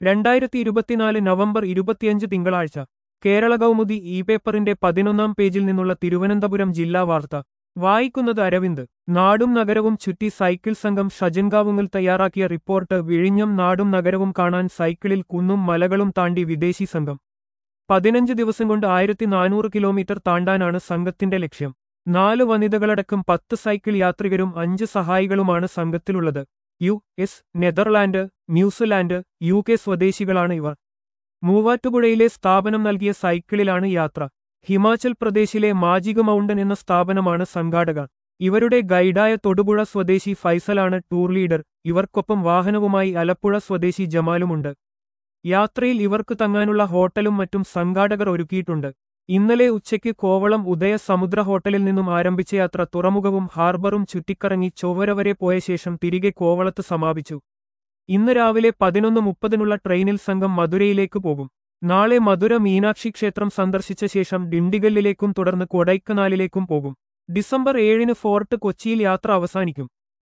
രണ്ടായിരത്തി ഇരുപത്തിനാല് നവംബർ ഇരുപത്തിയഞ്ച് തിങ്കളാഴ്ച കേരള കൗമുദി ഇ പേപ്പറിന്റെ പതിനൊന്നാം പേജിൽ നിന്നുള്ള തിരുവനന്തപുരം ജില്ലാ വാർത്ത വായിക്കുന്നത് അരവിന്ദ് നാടും നഗരവും ചുറ്റി സൈക്കിൾ സംഘം ഷജൻകാവുങ്ങിൽ തയ്യാറാക്കിയ റിപ്പോർട്ട് വിഴിഞ്ഞം നാടും നഗരവും കാണാൻ സൈക്കിളിൽ കുന്നും മലകളും താണ്ടി വിദേശി സംഘം പതിനഞ്ച് ദിവസം കൊണ്ട് ആയിരത്തി നാനൂറ് കിലോമീറ്റർ താണ്ടാനാണ് സംഘത്തിന്റെ ലക്ഷ്യം നാല് വനിതകളടക്കം പത്ത് സൈക്കിൾ യാത്രികരും അഞ്ച് സഹായികളുമാണ് സംഘത്തിലുള്ളത് U S Netherland New Zealand U K സ്വദേശികളാണ് ഇവർ മൂവാറ്റുപുഴയിലെ സ്ഥാപനം നൽകിയ സൈക്കിളിലാണ് യാത്ര ഹിമാചൽ പ്രദേശിലെ മാജിക് മൗണ്ടൻ എന്ന സ്ഥാപനമാണ് സംഘാടകർ ഇവരുടെ ഗൈഡായ തൊടുപുഴ സ്വദേശി ഫൈസലാണ് ടൂർ ലീഡർ ഇവർക്കൊപ്പം വാഹനവുമായി അലപ്പുഴ സ്വദേശി ജമാലുമുണ്ട് യാത്രയിൽ ഇവർക്ക് തങ്ങാനുള്ള ഹോട്ടലും മറ്റും സംഘാടകർ ഒരുക്കിയിട്ടുണ്ട് ഇന്നലെ ഉച്ചയ്ക്ക് കോവളം ഉദയ സമുദ്ര ഹോട്ടലിൽ നിന്നും ആരംഭിച്ച യാത്ര തുറമുഖവും ഹാർബറും ചുറ്റിക്കറങ്ങി ചൊവ്വര വരെ പോയ ശേഷം തിരികെ കോവളത്ത് സമാപിച്ചു ഇന്ന് രാവിലെ പതിനൊന്ന് മുപ്പതിനുള്ള ട്രെയിനിൽ സംഘം മധുരയിലേക്ക് പോകും നാളെ മധുര മീനാക്ഷി ക്ഷേത്രം സന്ദർശിച്ച ശേഷം ഡിണ്ടിഗല്ലിലേക്കും തുടർന്ന് കൊടൈക്കനാലിലേക്കും പോകും ഡിസംബർ ഏഴിന് ഫോർട്ട് കൊച്ചിയിൽ യാത്ര അവസാനിക്കും